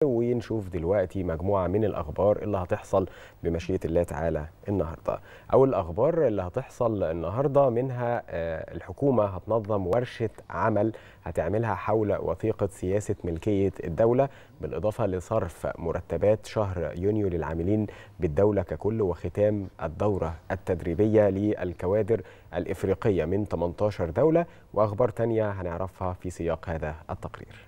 ونشوف دلوقتي مجموعة من الأخبار اللي هتحصل بمشيئة الله تعالى النهاردة أول الأخبار اللي هتحصل النهاردة منها الحكومة هتنظم ورشة عمل هتعملها حول وثيقة سياسة ملكية الدولة بالإضافة لصرف مرتبات شهر يونيو للعاملين بالدولة ككل وختام الدورة التدريبية للكوادر الإفريقية من 18 دولة وأخبار تانية هنعرفها في سياق هذا التقرير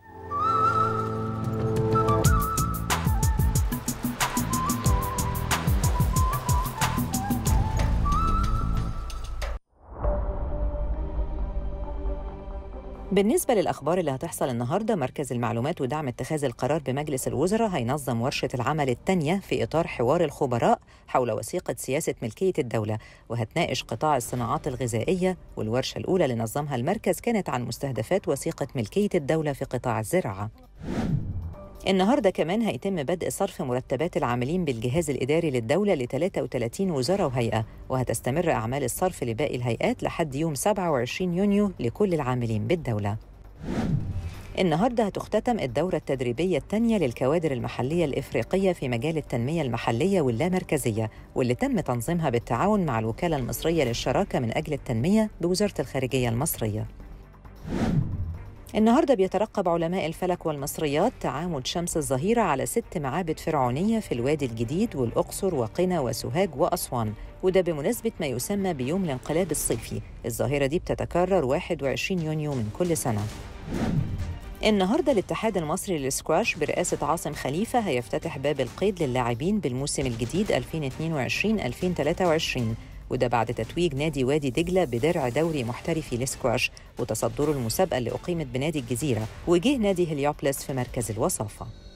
بالنسبة للأخبار اللي هتحصل النهاردة مركز المعلومات ودعم اتخاذ القرار بمجلس الوزراء هينظم ورشة العمل الثانية في إطار حوار الخبراء حول وثيقة سياسة ملكية الدولة وهتناقش قطاع الصناعات الغذائية والورشة الأولى اللي نظمها المركز كانت عن مستهدفات وثيقة ملكية الدولة في قطاع الزراعة النهاردة كمان هيتم بدء صرف مرتبات العاملين بالجهاز الإداري للدولة ل 33 وزارة وهيئة وهتستمر أعمال الصرف لباقي الهيئات لحد يوم 27 يونيو لكل العاملين بالدولة النهارده هتختتم الدورة التدريبية الثانية للكوادر المحلية الإفريقية في مجال التنمية المحلية واللامركزية واللي تم تنظيمها بالتعاون مع الوكالة المصرية للشراكة من أجل التنمية بوزارة الخارجية المصرية. النهارده بيترقب علماء الفلك والمصريات تعامد شمس الظهيرة على ست معابد فرعونية في الوادي الجديد والأقصر وقنا وسوهاج وأسوان وده بمناسبة ما يسمى بيوم الانقلاب الصيفي الظاهرة دي بتتكرر 21 يونيو من كل سنة النهارده الاتحاد المصري للسكواش برئاسة عاصم خليفة هيفتتح باب القيد للاعبين بالموسم الجديد 2022-2023 وده بعد تتويج نادي وادي دجلة بدرع دوري محترفي للسكواش وتصدره المسابقة اللي أقيمت بنادي الجزيرة وجه نادي هليوبلس في مركز الوصافة